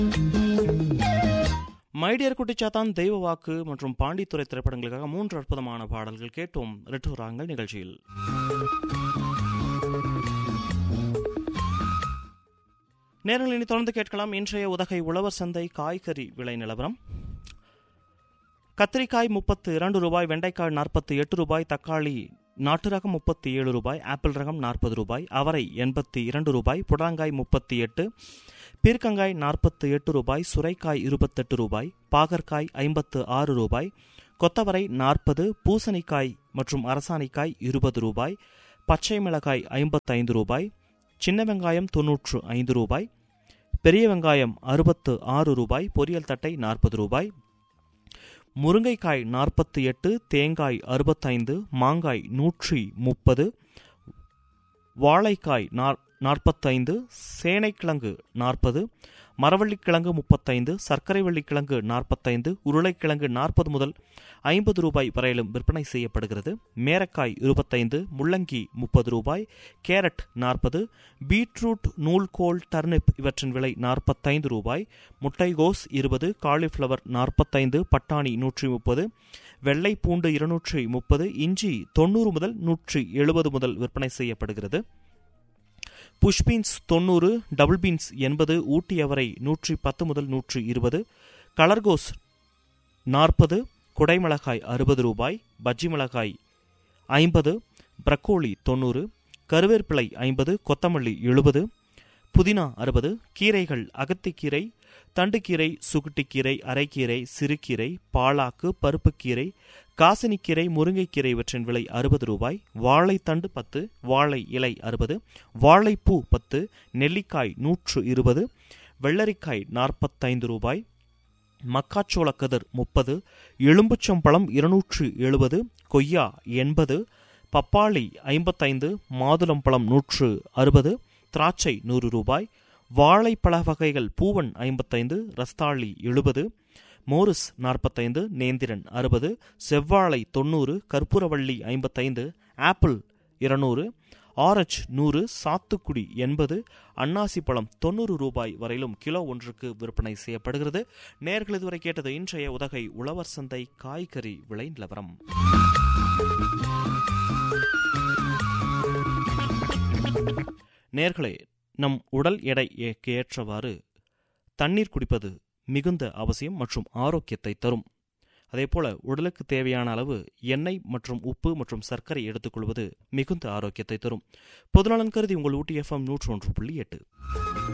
my dear குட்டிச்சாத்தான் தெய்வ வாக்கு மற்றும் பாண்டித்துறை திரைப்படங்களுக்காக மூன்று அற்புதமான பாடல்கள் கேட்டோம் ரெட்டுராங்கள் நிகழ்ச்சியில் நேரங்கள் இனி தொடர்ந்து கேட்கலாம் இன்றைய உதகை உழவர் சந்தை காய்கறி விலை நிலவரம் கத்திரிக்காய் முப்பத்து இரண்டு ரூபாய் வெண்டைக்காய் நாற்பத்தி எட்டு ரூபாய் தக்காளி நாட்டு ரகம் முப்பத்தி ஏழு ரூபாய் ஆப்பிள் ரகம் நாற்பது ரூபாய் அவரை எண்பத்தி இரண்டு ரூபாய் புடாங்காய் முப்பத்தி எட்டு பீர்க்கங்காய் நாற்பத்து எட்டு ரூபாய் சுரைக்காய் இருபத்தெட்டு ரூபாய் பாகற்காய் ஐம்பத்து ஆறு ரூபாய் கொத்தவரை நாற்பது பூசணிக்காய் மற்றும் அரசாணிக்காய் இருபது ரூபாய் பச்சை மிளகாய் ஐம்பத்தைந்து ரூபாய் சின்ன வெங்காயம் தொன்னூற்று ஐந்து ரூபாய் பெரிய வெங்காயம் அறுபத்து ஆறு ரூபாய் பொரியல் தட்டை நாற்பது ரூபாய் முருங்கைக்காய் நாற்பத்தி எட்டு தேங்காய் அறுபத்தைந்து மாங்காய் நூற்றி முப்பது வாழைக்காய் நாற்பத்தைந்து சேனைக்கிழங்கு நாற்பது மரவள்ளிக்கிழங்கு முப்பத்தைந்து சர்க்கரை வள்ளிக்கிழங்கு நாற்பத்தைந்து உருளைக்கிழங்கு நாற்பது முதல் ஐம்பது ரூபாய் வரையிலும் விற்பனை செய்யப்படுகிறது மேரக்காய் இருபத்தைந்து முள்ளங்கி முப்பது ரூபாய் கேரட் நாற்பது பீட்ரூட் நூல்கோல் டர்னிப் இவற்றின் விலை நாற்பத்தைந்து ரூபாய் முட்டைகோஸ் இருபது காலிஃப்ளவர் நாற்பத்தைந்து பட்டாணி நூற்றி முப்பது வெள்ளை பூண்டு இருநூற்றி முப்பது இஞ்சி தொண்ணூறு முதல் நூற்றி எழுபது முதல் விற்பனை செய்யப்படுகிறது புஷ் பீன்ஸ் தொண்ணூறு டபுள் பீன்ஸ் எண்பது ஊட்டி அவரை நூற்றி பத்து முதல் நூற்றி இருபது கலர்கோஸ் நாற்பது குடைமிளகாய் அறுபது ரூபாய் பஜ்ஜி மிளகாய் ஐம்பது பிரக்கோலி தொண்ணூறு கருவேப்பிலை ஐம்பது கொத்தமல்லி எழுபது புதினா அறுபது கீரைகள் அகத்திக்கீரை தண்டுக்கீரை சுகுட்டிக்கீரை அரைக்கீரை சிறுகீரை பாலாக்கு பருப்புக்கீரை காசினிக்கீரை முருங்கைக்கீரை இவற்றின் விலை அறுபது ரூபாய் வாழைத்தண்டு பத்து வாழை இலை அறுபது வாழைப்பூ பத்து நெல்லிக்காய் நூற்று இருபது வெள்ளரிக்காய் நாற்பத்தைந்து ரூபாய் மக்காச்சோள கதிர் முப்பது எலும்புச்சம்பழம் இருநூற்று எழுபது கொய்யா எண்பது பப்பாளி ஐம்பத்தைந்து மாதுளம்பழம் நூற்று அறுபது திராட்சை நூறு ரூபாய் வாழைப்பழ வகைகள் பூவன் ஐம்பத்தைந்து ரஸ்தாளி எழுபது மோரிஸ் நாற்பத்தைந்து நேந்திரன் அறுபது செவ்வாழை தொண்ணூறு கற்பூரவள்ளி ஐம்பத்தைந்து ஆப்பிள் இருநூறு ஆரஞ்ச் நூறு சாத்துக்குடி எண்பது அன்னாசி பழம் தொண்ணூறு ரூபாய் வரையிலும் கிலோ ஒன்றுக்கு விற்பனை செய்யப்படுகிறது நேர்கள் இதுவரை கேட்டது இன்றைய உதகை உழவர் சந்தை காய்கறி விலை நிலவரம் நேர்களே நம் உடல் எடைக்கு ஏற்றவாறு தண்ணீர் குடிப்பது மிகுந்த அவசியம் மற்றும் ஆரோக்கியத்தை தரும் அதேபோல உடலுக்கு தேவையான அளவு எண்ணெய் மற்றும் உப்பு மற்றும் சர்க்கரை எடுத்துக்கொள்வது மிகுந்த ஆரோக்கியத்தை தரும் பொதுநலன் கருதி உங்கள் ஊட்டி எஃப்எம் நூற்று ஒன்று புள்ளி எட்டு